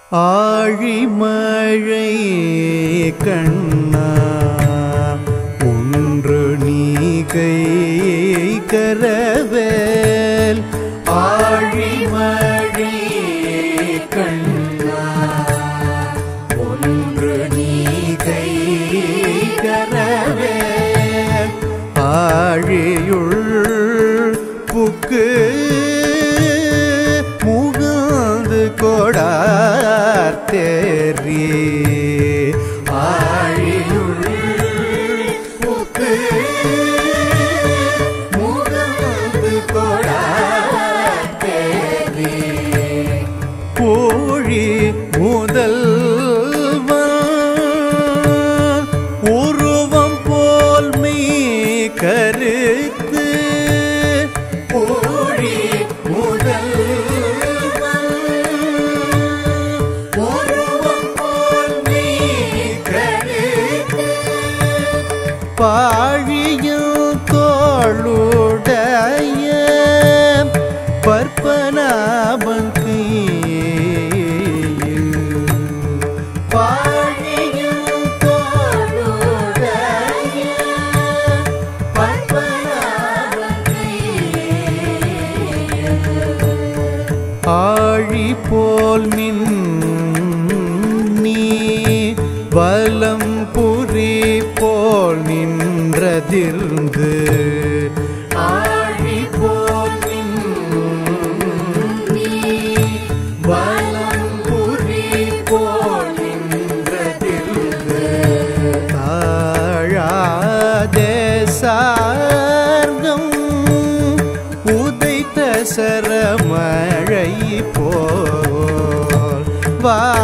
ஆழிமழை கண்ணா ஒன்று நீ கை கரவேல் ஆழிமழை கண்ணா ஒன்று நீ கை கரவேல் ஆழியுள் புக்கு முகந்து கொடார் தேரி ஆழியுள் புக்கு முகந்து கொடார் தேரி கோழி முதல்வன் உருவம் போல் மெய் கருத்து கோழி முதல்வன் உருவம் போல் மெய் கருத்து பாழியும் தோளுடைய பற்பனாபன் பாழியும் தோளுடைய பற்பனாபன் ஆழி போல் மின் நீ வலம் புரி போல் நின்றதிர்ந்து ஆழி போல் மின் நீ வலம் புரி போல் நின்றதிர்ந்து தாழாதே சார்கம் உதைத்த சரமழை போல் வா